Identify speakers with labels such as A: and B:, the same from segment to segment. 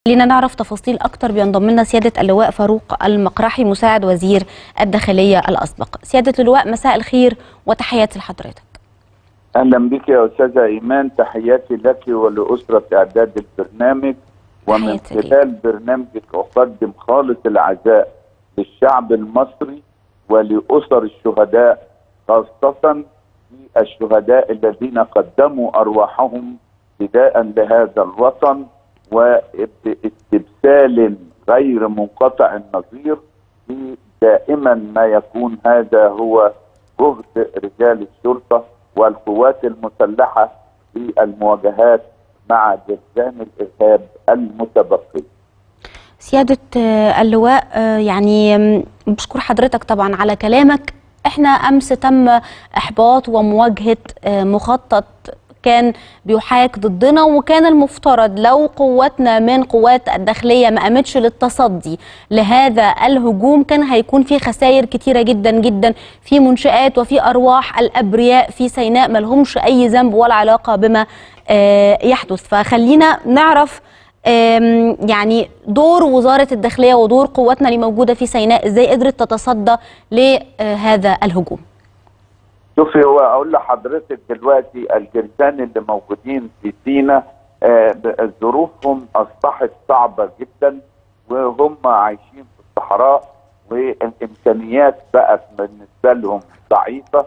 A: خلينا نعرف تفاصيل أكتر بينضم لنا سيادة اللواء فاروق المقرحي مساعد وزير الداخلية الأسبق سيادة اللواء مساء الخير وتحياتي لحضرتك
B: اهلا بك يا استاذه ايمان تحياتي لك ولاسره اعداد البرنامج ومن
A: تحياتي ليك.
B: خلال برنامجك اقدم خالص العزاء للشعب المصري ولاسر الشهداء خاصه الشهداء الذين قدموا ارواحهم فداء لهذا الوطن واستبسال غير منقطع النظير في دائما ما يكون هذا هو جهد رجال الشرطه والقوات المسلحه في المواجهات مع جرذان الارهاب المتبقي.
A: سيادة آه، اللواء آه، يعني آم، بشكر حضرتك طبعا على كلامك احنا امس تم احباط ومواجهة آه، مخطط كان بيحاك ضدنا وكان المفترض لو قواتنا من قوات الداخلية ما قامتش للتصدي لهذا الهجوم كان هيكون في خسائر كتيرة جدا جدا في منشآت وفي أرواح الأبرياء في سيناء ما لهمش أي ذنب ولا علاقة بما آه، يحدث فخلينا نعرف آم، يعني دور وزارة الداخلية ودور قواتنا اللي موجودة في سيناء ازاي قدرت تتصدى لهذا الهجوم
B: شوفي هو اقول لحضرتك دلوقتي الجرذان اللي موجودين في سينا آه، ب- ظروفهم اصبحت صعبه جدا وهم عايشين في الصحراء والامكانيات بقت بالنسبه لهم ضعيفه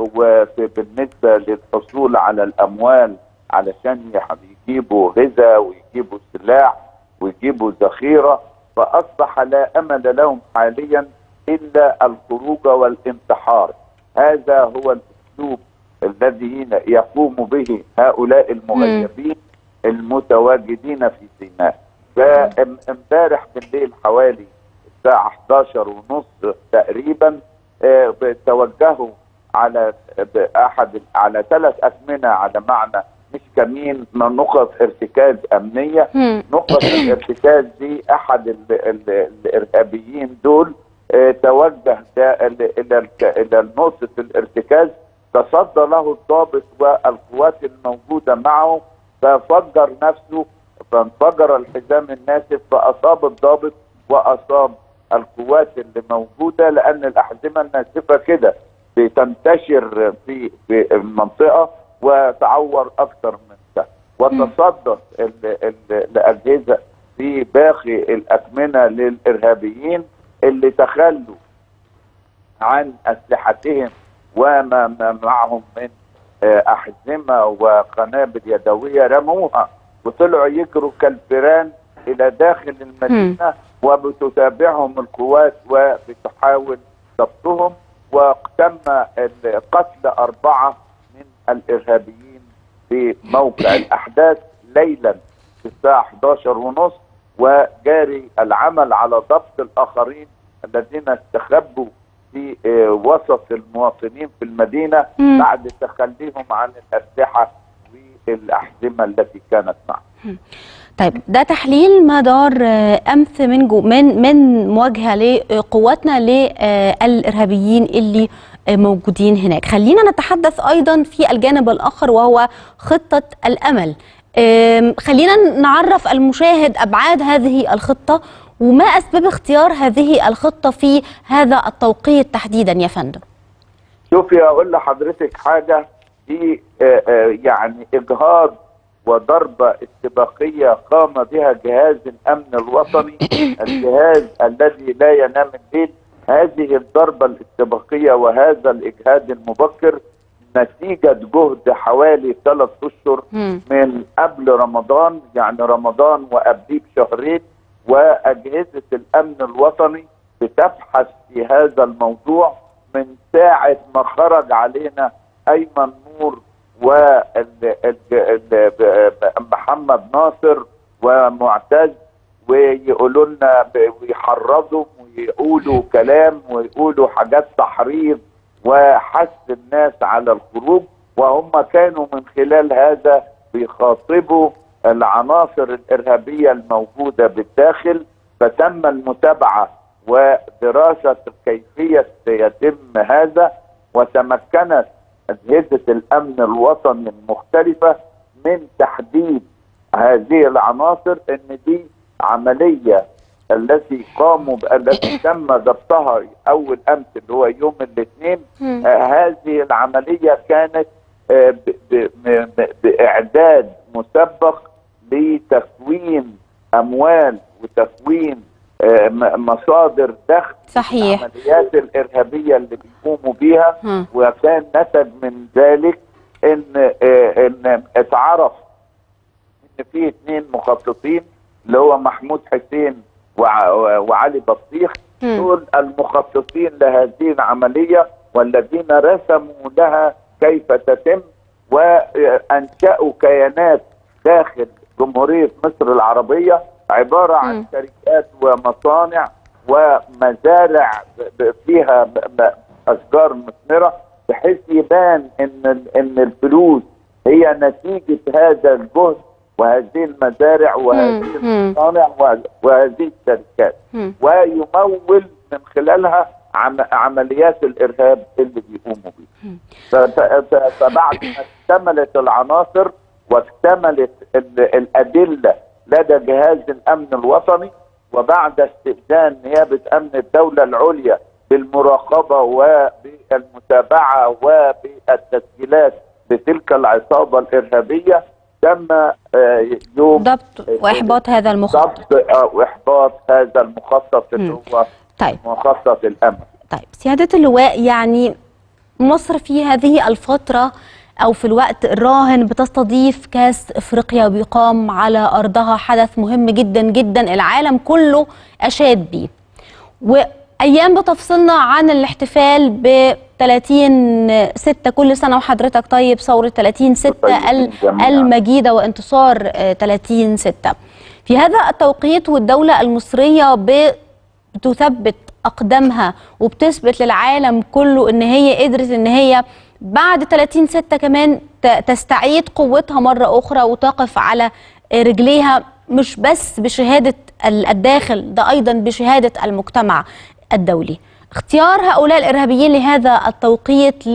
B: وبالنسبه للحصول على الاموال علشان يح- يجيبوا غذاء ويجيبوا سلاح ويجيبوا ذخيره فاصبح لا امل لهم حاليا الا الخروج والانتحار هذا هو الاسلوب الذي يقوم به هؤلاء المغيبين المتواجدين في سيناء فامبارح بالليل حوالي الساعه 11 ونص تقريبا آه، توجهوا على احد على ثلاث اثمنه على معنى مش كمين من نقط ارتكاز امنيه
A: هم.
B: نقطة الارتكاز دي أحد ال ال الإرهابيين دول آه، توجه ده ال- إلى الك- إلى نقطة الارتكاز تصدى له الضابط والقوات الموجودة معه ففجر نفسه فانفجر الحزام الناسف فأصاب الضابط وأصاب القوات اللي موجودة لأن الأحزمة الناسفة كده بتنتشر في في المنطقة وتعور أكثر من ده وتصدت ال- ال- الأجهزة في باقي الأكمنة للإرهابيين اللي تخلوا عن أسلحتهم وما ما معهم من آه، أحزمة وقنابل يدوية رموها وطلعوا يجروا كالفيران إلى داخل المدينة وبتتابعهم القوات وبتحاول ضبطهم وتم ال- قتل أربعة من الإرهابيين في موقع الأحداث ليلا في الساعة 11 ونص وجاري العمل على ضبط الآخرين الذين استخبوا في آه، وسط المواطنين في المدينة
A: مم.
B: بعد تخليهم عن الأسلحة والأحزمة التي كانت معهم
A: طيب ده تحليل ما دار آه، امس من جو من من مواجهه لقواتنا للارهابيين اللي آه، موجودين هناك خلينا نتحدث ايضا في الجانب الاخر وهو خطه الامل آم، خلينا نعرف المشاهد ابعاد هذه الخطه وما اسباب اختيار هذه الخطه في هذا التوقيت تحديدا يا فندم
B: شوفي اقول لحضرتك حاجه دي آه، آه، يعني اجهاض وضربه استباقيه قام بها جهاز الامن الوطني الجهاز الذي لا ينام الليل هذه الضربه الاستباقيه وهذا الاجهاد المبكر نتيجه جهد حوالي ثلاث اشهر
A: مم.
B: من قبل رمضان يعني رمضان وقبليه بشهرين واجهزه الامن الوطني بتبحث في هذا الموضوع من ساعه ما خرج علينا ايمن نور ومحمد ناصر ومعتز ويقولوا لنا ب- ويحرضوا ويقولوا كلام ويقولوا حاجات تحريض وحث الناس على الخروج وهم كانوا من خلال هذا بيخاطبوا العناصر الارهابيه الموجوده بالداخل فتم المتابعه ودراسه كيفيه يتم هذا وتمكنت اجهزه الامن الوطني المختلفه من تحديد هذه العناصر ان دي عمليه التي قاموا ب- التي تم ضبطها اول امس اللي هو يوم الاثنين
A: مم.
B: آه، هذه العمليه كانت آه، ب- ب- م- م- باعداد مسبق لتكوين اموال وتكوين آه، م- مصادر دخل
A: صحيح
B: العمليات الارهابيه اللي بيقوموا بيها
A: مم.
B: وكان نتج من ذلك ان آه، ان اتعرف ان في اثنين مخططين اللي هو محمود حسين وع- وعلي بطيخ
A: مم.
B: دول المخططين لهذه العمليه والذين رسموا لها كيف تتم وانشأوا كيانات داخل جمهوريه مصر العربيه عباره عن
A: مم.
B: شركات ومصانع ومزارع ب- ب- فيها ب- ب- اشجار مثمره بحيث يبان ان ال- ان الفلوس هي نتيجه هذا الجهد وهذه المزارع وهذه
A: مم. مم.
B: المصانع وه- وهذه الشركات
A: مم.
B: ويمول من خلالها عم عمليات الارهاب اللي بيقوموا بيها. ف- ف- ف- فبعد ما اكتملت العناصر واكتملت ال- الادله لدى جهاز الامن الوطني وبعد استئذان نيابه امن الدوله العليا بالمراقبه وبالمتابعه وبالتسجيلات لتلك العصابه الارهابيه تم آه، يوم
A: ضبط واحباط هذا المخطط
B: ضبط آه، واحباط هذا المخطط اللي
A: مم.
B: هو
A: طيب
B: مخطط الامن
A: طيب سيادة اللواء يعني مصر في هذه الفترة أو في الوقت الراهن بتستضيف كاس إفريقيا وبيقام على أرضها حدث مهم جدا جدا العالم كله أشاد بيه وأيام بتفصلنا عن الاحتفال ب 30 6 كل سنة وحضرتك طيب ثورة 30 6
B: طيبين جميعاً.
A: المجيدة وانتصار آه، 30 6 في هذا التوقيت والدولة المصرية بتثبت أقدامها وبتثبت للعالم كله إن هي قدرت إن هي بعد 30 6 كمان ت- تستعيد قوتها مرة أخرى وتقف على رجليها مش بس بشهادة ال- الداخل ده أيضا بشهادة المجتمع الدولي اختيار هؤلاء الإرهابيين لهذا التوقيت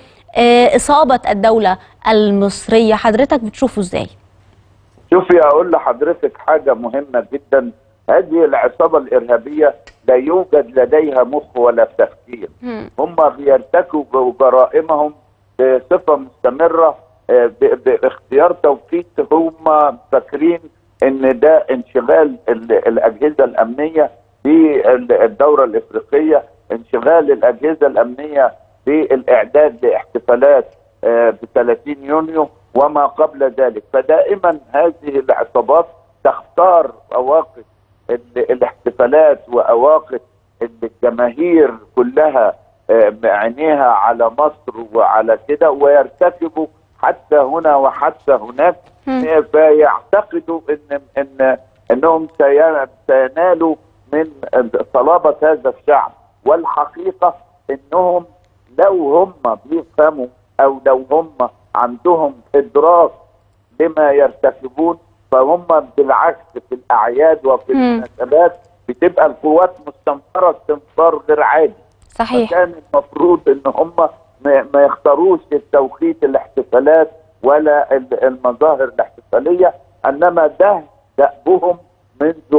A: لإصابة الدولة المصرية حضرتك بتشوفه إزاي؟
B: شوفي اقول لحضرتك حاجه مهمه جدا هذه العصابه الارهابيه لا يوجد لديها مخ ولا تفكير
A: مم.
B: هم بيرتكبوا جرائمهم بصفه مستمره آه، ب- باختيار توقيت هم فاكرين ان ده انشغال ال- الاجهزه الامنيه بالدوره الافريقيه انشغال الاجهزه الامنيه بالاعداد لاحتفالات ب 30 يونيو وما قبل ذلك فدائما هذه العصابات تختار اواقف ال- الاحتفالات واواقف الجماهير كلها آه، عينيها على مصر وعلى كده ويرتكبوا حتى هنا وحتى هناك
A: مم.
B: آه، فيعتقدوا ان ان انهم سي- سينالوا من صلابه هذا الشعب والحقيقه انهم لو هم بيفهموا او لو هم عندهم ادراك لما يرتكبون فهم بالعكس في الاعياد وفي
A: مم.
B: المناسبات بتبقى القوات مستنفره استنفار غير عادي
A: صحيح
B: فكان المفروض ان هم ما ما يختاروش التوقيت الاحتفالات ولا ال- المظاهر الاحتفاليه انما ده دأبهم منذ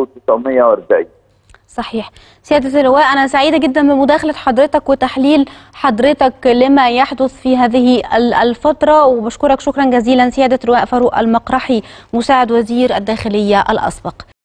B: 1940
A: صحيح سيادة اللواء أنا سعيدة جدا بمداخلة حضرتك وتحليل حضرتك لما يحدث في هذه ال- الفترة وبشكرك شكرا جزيلا سيادة اللواء فاروق المقرحي مساعد وزير الداخلية الأسبق